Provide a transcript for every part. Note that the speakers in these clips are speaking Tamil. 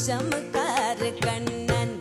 விஷமுக்கார கண்ணன்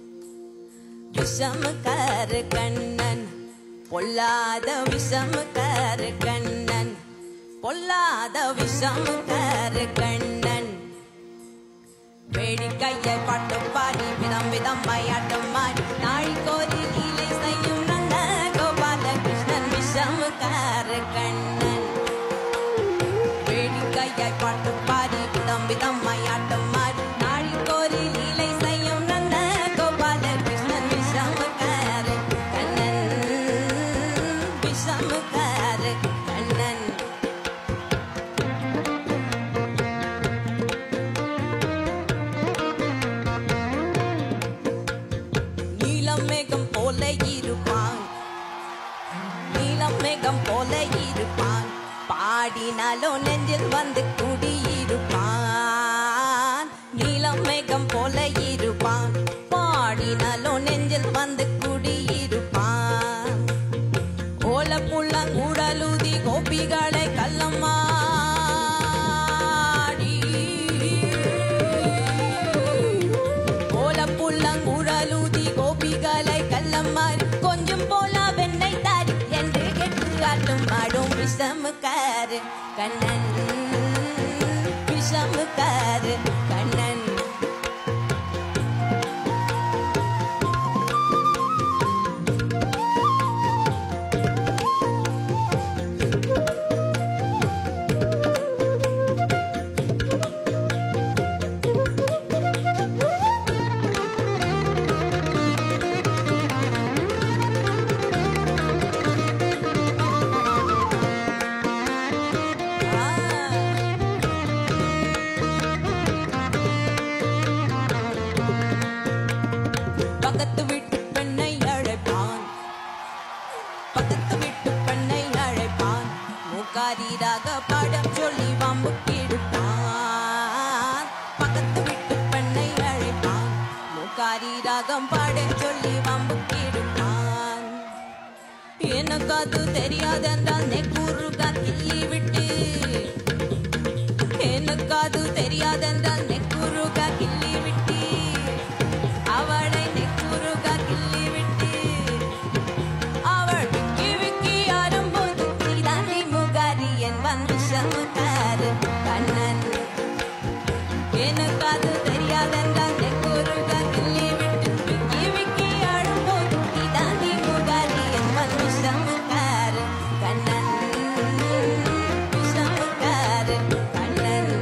விஷமுக்கார கண்ணன் பொல்லாத விஷமுக்கார கண்ணன் பொல்லாத விஷமுக்கார கண்ணன் வேடிக்கையை பாட்டு பாடி விதம் விதம் மயாட்டம் மாடி நாழிக்கோரி லீலை செய்யும் நல்ல கோபாலகிருஷ்ணன் விஷமுக்கார கண்ணன் வேடிக்கையை பாட்டு பாடி விதம் விதம் மயாட்டம் மாடி நாழிக்கோரி லீலை செய்யும் நல்ல கோபாலகிருஷ்ணன் விஷமுக்கார கண்ணன் விஷமுக்கார கண்ணன் நீலம் மேகம் போல இருப்பான் நீலம் மேகம் போல இருப்பான் பாடினாலோ நெஞ்சில் வந்து குடியிருப்பான் நீலம் மேகம் போல இருப்பான் பாடினாலோ நெஞ்சில் வந்து குடியிருப்பான் ஓல புள்ள உடலுதி கோபிகளை கள்ளமாடி ஓல புள்ளங்குழலுதி கோபிகளை கள்ளமாறி கொஞ்சம் போல வெண்ணை தாரி என்று கெட்டு ஆட்டும் ஆடும் விஷமுக்காரு கண்ணன் விஷமுக்காரு கண்ணன் பக்கத்து வீட்டு பெண்ணை அழைப்பான் பக்கத்து வீட்டு பெண்ணை அழைப்பான் மூக்காரீராக பாடம் சொல்லி வம்புக்கு எடுப்பான் பக்கத்து வீட்டு பெண்ணை அழைப்பான் மூக்காரீராகம் பாட சொல்லி வம்புக்கு எடுப்பான் எனக்கு அது தெரியாதென்றால் நெக்குருகா கிள்ளி விட்டு எனக்கு அது தெரியாதென்றால் நெக்குருகா கிள்ளி விட்டு அவளை நெக்குருகா கிள்ளி விட்டு அவள் விக்கி விக்கி ஆடும்போது நீதானே முகாரி என் வந்து சமுகாரு கண்ணன் எனக்கு அது தெரியாதென்றால் நெக்குருகா கிள்ளி விட்டு விக்கி விக்கி ஆடும்போது நீதானே முகாரி என் வந்து சமுகாரு கண்ணன் சமுகாரு கண்ணன்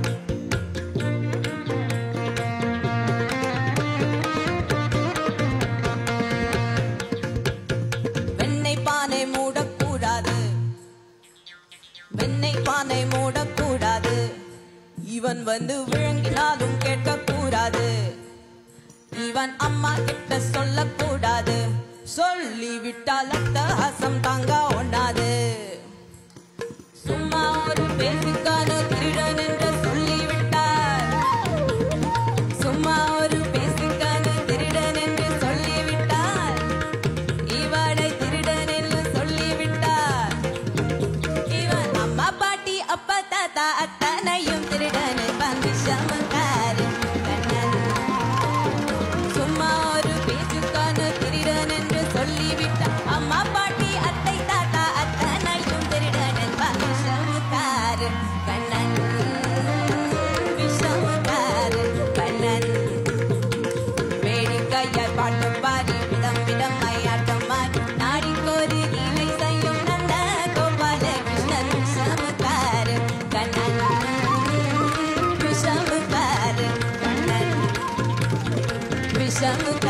வெண்ணெய் பானை மூடக்கூடாது வெண்ணெய் பானை மூடக்கூடாது இவன் வந்து விழுங்கினாலும் கேட்கக்கூடாது இவன் அம்மா கிட்ட சொல்லக்கூடாது சொல்லி விட்டால் அட்டகாசம் தாங்க ஒண்ணாது சும்மா ஒரு பேசுக்கான திருடன் என்று சொல்லிவிட்டார் சும்மா ஒரு பேசுக்கான திருடன் என்று சொல்லிவிட்டார் இவளை திருடன் என்று சொல்லிவிட்டார் இவன் அம்மா பாட்டி அப்பா தாத்தா அத்தனையும் திருடன் வந்து சமக்காரு கண்ணன் சும்மா ஒரு பேச்சுக்கான திருடன் என்று சொல்லிவிட்டார் அம்மா பாட்டி அத்தை தாத்தா அத்தனையும் திருடன் வந்து சமக்காரு கண்ணன் விஷமக்காரு கண்ணன் வேடிக்கையாய் பாட்டு பாடி விதம் விதம் மையாட்டம் மாறி நாடிக்கோரி இலை செய்யும் நல்ல கோபால கிருஷ்ணன் விஷமக்காரு கண்ணன் விஷமக்காரு கண்ணன் விஷமக்காரு